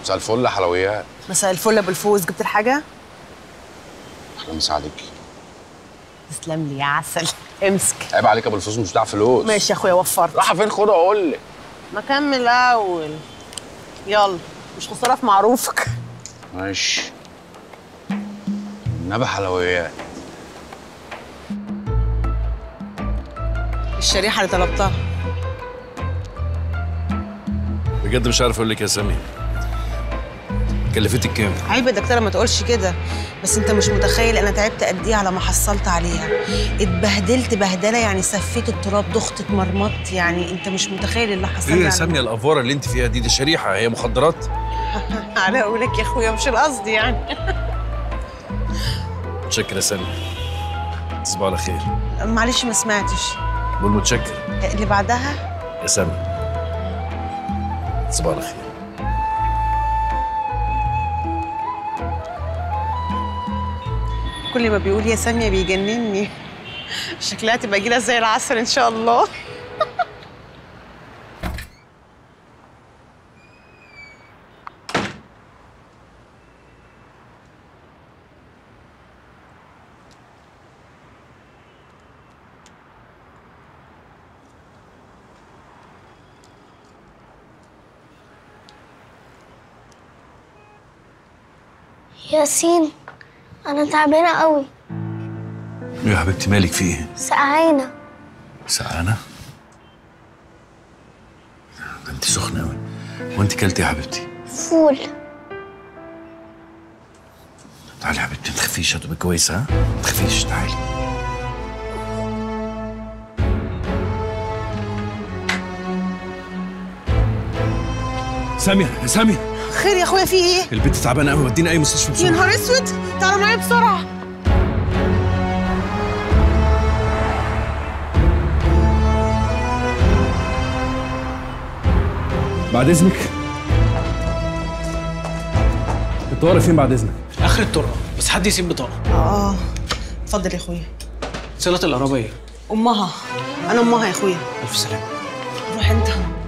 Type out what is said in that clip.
مساء الفل يا حلويات مساء الفل ابو الفوز جبت الحاجه الله يساعدك تسلم لي يا عسل امسك عيب عليك يا ابو الفلوس مش بتاع فلوس ماشي يا اخويا وفرت رايحه فين خد اقول لك ما كمل اول يلا مش خساره في معروفك ماشي النبي حلويات الشريحه اللي طلبتها بجد مش عارف اقول لك يا سامي كلفتك كام؟ عيب يا دكتوره ما تقولش كده بس انت مش متخيل انا تعبت قد ايه على ما حصلت عليها اتبهدلت بهدله يعني سفيت التراب ضغط اتمرمطت يعني انت مش متخيل اللي حصل ايه لي يا على- ساميه الافوره اللي انت فيها دي دي شريحه هي مخدرات على قولك يا اخويا مش القصد يعني متشكر يا سامي تصبح على خير معلش ما سمعتش بقول متشكر اللي بعدها يا سامي تصبح على خير كل ما بيقول يا ساميه بيجنني شكلها تبقى جيلة زي العسل ان شاء الله ياسين انا تعبانه قوي يا حبيبتي مالك في ايه؟ سقعانه سقعانه؟ ده انت سخنه قوي وانت كلتي يا حبيبتي فول تعالي يا حبيبتي ما تخافيش هتبقى كويسه ها؟ ما تخافيش تعالي سامية يا سامية خير يا اخويا في ايه البنت تعبانة قوي ودينا أي مستشفى يا بسرعة نهار اسود تعالى معايا بسرعه بعد إذنك الطوارئ فين بعد إذنك؟ اخر الطرقه بس حد يسيب بطاقه اه اتفضل يا اخويا صله القرابيه امها انا امها يا اخويا الف سلامه روح انت